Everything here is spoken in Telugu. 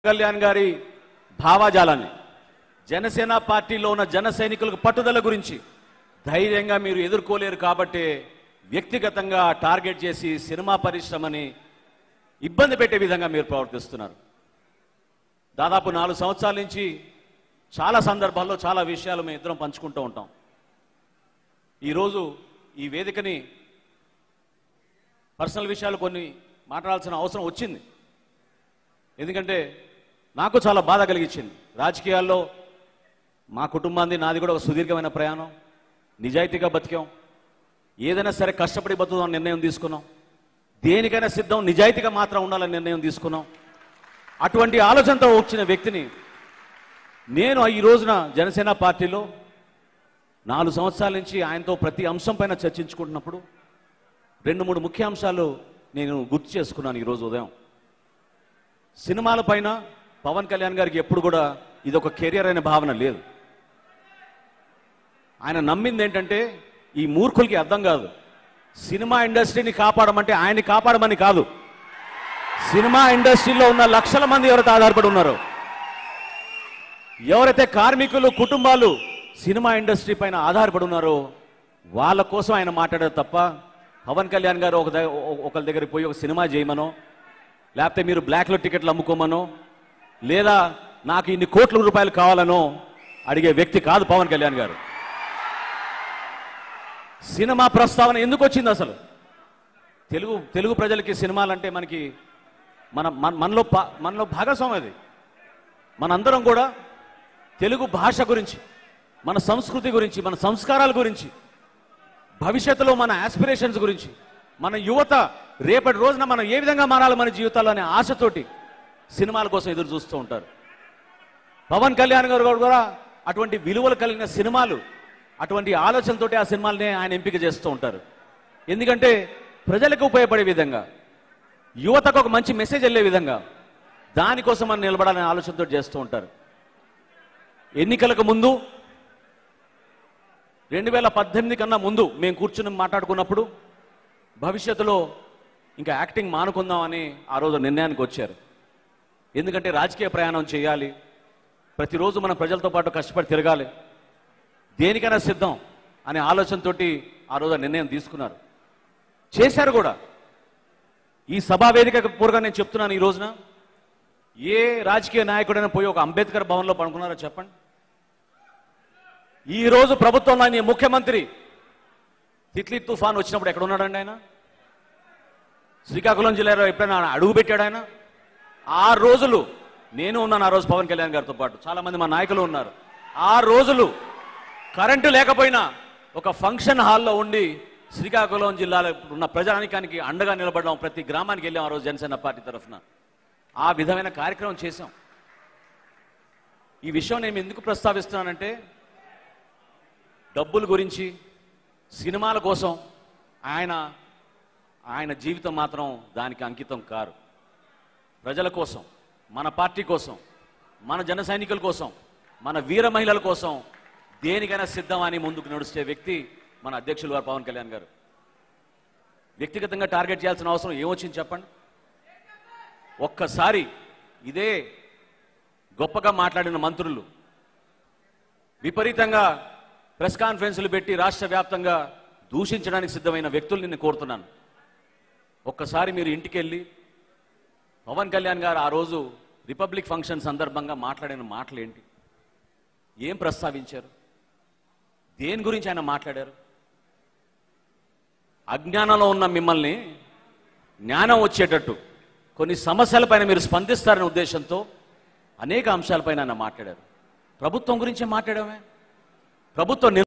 కళ్యాణ్ గారి భావాజాలాన్ని జనసేన పార్టీలో ఉన్న జన సైనికులకు పట్టుదల గురించి ధైర్యంగా మీరు ఎదుర్కోలేరు కాబట్టి వ్యక్తిగతంగా టార్గెట్ చేసి సినిమా పరిశ్రమని ఇబ్బంది పెట్టే విధంగా మీరు ప్రవర్తిస్తున్నారు దాదాపు నాలుగు సంవత్సరాల నుంచి చాలా సందర్భాల్లో చాలా విషయాలు మేము ఇద్దరం పంచుకుంటూ ఉంటాం ఈరోజు ఈ వేదికని పర్సనల్ విషయాలు కొన్ని మాట్లాడాల్సిన అవసరం వచ్చింది ఎందుకంటే నాకు చాలా బాధ కలిగించింది రాజకీయాల్లో మా కుటుంబాన్ని నాది కూడా ఒక సుదీర్ఘమైన ప్రయాణం నిజాయితీగా బతికాం ఏదైనా సరే కష్టపడి బతుకుదాం నిర్ణయం తీసుకున్నాం దేనికైనా సిద్ధం నిజాయితీగా మాత్రం ఉండాలని నిర్ణయం తీసుకున్నాం అటువంటి ఆలోచనతో వచ్చిన వ్యక్తిని నేను ఈ రోజున జనసేన పార్టీలో నాలుగు సంవత్సరాల నుంచి ఆయనతో ప్రతి అంశం పైన చర్చించుకుంటున్నప్పుడు రెండు మూడు ముఖ్య అంశాలు నేను గుర్తు చేసుకున్నాను ఈరోజు ఉదయం సినిమాల పైన పవన్ కళ్యాణ్ గారికి ఎప్పుడు కూడా ఇది ఒక కెరియర్ అనే భావన లేదు ఆయన నమ్మింది ఏంటంటే ఈ మూర్ఖులకి అర్థం కాదు సినిమా ఇండస్ట్రీని కాపాడమంటే ఆయన్ని కాపాడమని కాదు సినిమా ఇండస్ట్రీలో ఉన్న లక్షల మంది ఎవరైతే ఆధారపడి ఉన్నారో ఎవరైతే కార్మికులు కుటుంబాలు సినిమా ఇండస్ట్రీ పైన ఆధారపడి ఉన్నారో వాళ్ళ కోసం ఆయన మాట్లాడారు తప్ప పవన్ కళ్యాణ్ గారు ఒక దగ్గ- ఒకరి దగ్గరికి పోయి ఒక సినిమా చేయమనో లేకపోతే మీరు బ్లాక్లో టికెట్లు అమ్ముకోమనో లేదా నాకు ఇన్ని కోట్ల రూపాయలు కావాలనో అడిగే వ్యక్తి కాదు పవన్ కళ్యాణ్ గారు సినిమా ప్రస్తావన ఎందుకు వచ్చింది అసలు తెలుగు తెలుగు ప్రజలకి సినిమాలంటే మనకి మన మన- మనలో పా- మనలో భాగస్వామ్యం అది మనందరం కూడా తెలుగు భాష గురించి మన సంస్కృతి గురించి మన సంస్కారాల గురించి భవిష్యత్తులో మన ఆస్పిరేషన్స్ గురించి మన యువత రేపటి రోజున మనం ఏ విధంగా మారాలి మన జీవితాల్లో అనే ఆశతోటి సినిమాల కోసం ఎదురు చూస్తూ ఉంటారు పవన్ కళ్యాణ్ గారు కూడా అటువంటి విలువలు కలిగిన సినిమాలు అటువంటి ఆలోచనతోటి ఆ సినిమాలనే ఆయన ఎంపిక చేస్తూ ఉంటారు ఎందుకంటే ప్రజలకు ఉపయోగపడే విధంగా యువతకు ఒక మంచి మెసేజ్ వెళ్ళే విధంగా దానికోసం మనం నిలబడాలనే ఆలోచనతో చేస్తూ ఉంటారు ఎన్నికలకు ముందు రెండు వేల పద్దెనిమిది కన్నా ముందు మేము కూర్చుని మాట్లాడుకున్నప్పుడు భవిష్యత్తులో ఇంకా యాక్టింగ్ మానుకుందామని ఆ రోజు నిర్ణయానికి వచ్చారు ఎందుకంటే రాజకీయ ప్రయాణం చేయాలి ప్రతిరోజు మన ప్రజలతో పాటు కష్టపడి తిరగాలి దేనికైనా సిద్ధం అనే ఆలోచనతోటి ఆ రోజు ఆ నిర్ణయం తీసుకున్నారు చేశారు కూడా ఈ సభా వేదిక పూర్వగా నేను చెప్తున్నాను ఈ రోజున ఏ రాజకీయ నాయకుడైనా పోయి ఒక అంబేద్కర్ భవన్లో పడుకున్నారో చెప్పండి ఈ రోజు ప్రభుత్వంలో ఆయన ముఖ్యమంత్రి తిట్లీ తుఫాన్ వచ్చినప్పుడు ఎక్కడ ఉన్నాడండి ఆయన శ్రీకాకుళం జిల్లాలో ఎప్పుడైనా అడుగు పెట్టాడు ఆయన ఆ రోజులు నేను ఉన్నాను ఆ రోజు పవన్ కళ్యాణ్ గారితో పాటు చాలా మంది మా నాయకులు ఉన్నారు ఆ రోజులు కరెంటు లేకపోయినా ఒక ఫంక్షన్ హాల్లో ఉండి శ్రీకాకుళం జిల్లాలో ఉన్న ప్రజానికానికి అండగా నిలబడడం ప్రతి గ్రామానికి వెళ్ళాం ఆ రోజు జనసేన పార్టీ తరఫున ఆ విధమైన కార్యక్రమం చేశాం ఈ విషయం నేను ఎందుకు ప్రస్తావిస్తున్నానంటే డబ్బుల గురించి సినిమాల కోసం ఆయన ఆయన జీవితం మాత్రం దానికి అంకితం కారు ప్రజల కోసం మన పార్టీ కోసం మన జన సైనికుల కోసం మన వీర మహిళల కోసం దేనికైనా సిద్ధం అని ముందుకు నడుస్తే వ్యక్తి మన అధ్యక్షులు వారు పవన్ కళ్యాణ్ గారు వ్యక్తిగతంగా టార్గెట్ చేయాల్సిన అవసరం ఏమొచ్చింది చెప్పండి ఒక్కసారి ఇదే గొప్పగా మాట్లాడిన మంత్రులు విపరీతంగా ప్రెస్ కాన్ఫరెన్సులు పెట్టి రాష్ట్ర వ్యాప్తంగా దూషించడానికి సిద్ధమైన వ్యక్తులు నిన్ను కోరుతున్నాను ఒక్కసారి మీరు ఇంటికి వెళ్ళి పవన్ కళ్యాణ్ గారు ఆ రోజు రిపబ్లిక్ ఫంక్షన్ సందర్భంగా మాట్లాడిన మాటలు ఏంటి ఏం ప్రస్తావించారు దేని గురించి ఆయన మాట్లాడారు అజ్ఞానంలో ఉన్న మిమ్మల్ని జ్ఞానం వచ్చేటట్టు కొన్ని సమస్యలపైన మీరు స్పందిస్తారనే ఉద్దేశంతో అనేక అంశాలపైన ఆయన మాట్లాడారు ప్రభుత్వం గురించే మాట్లాడామే ప్రభుత్వం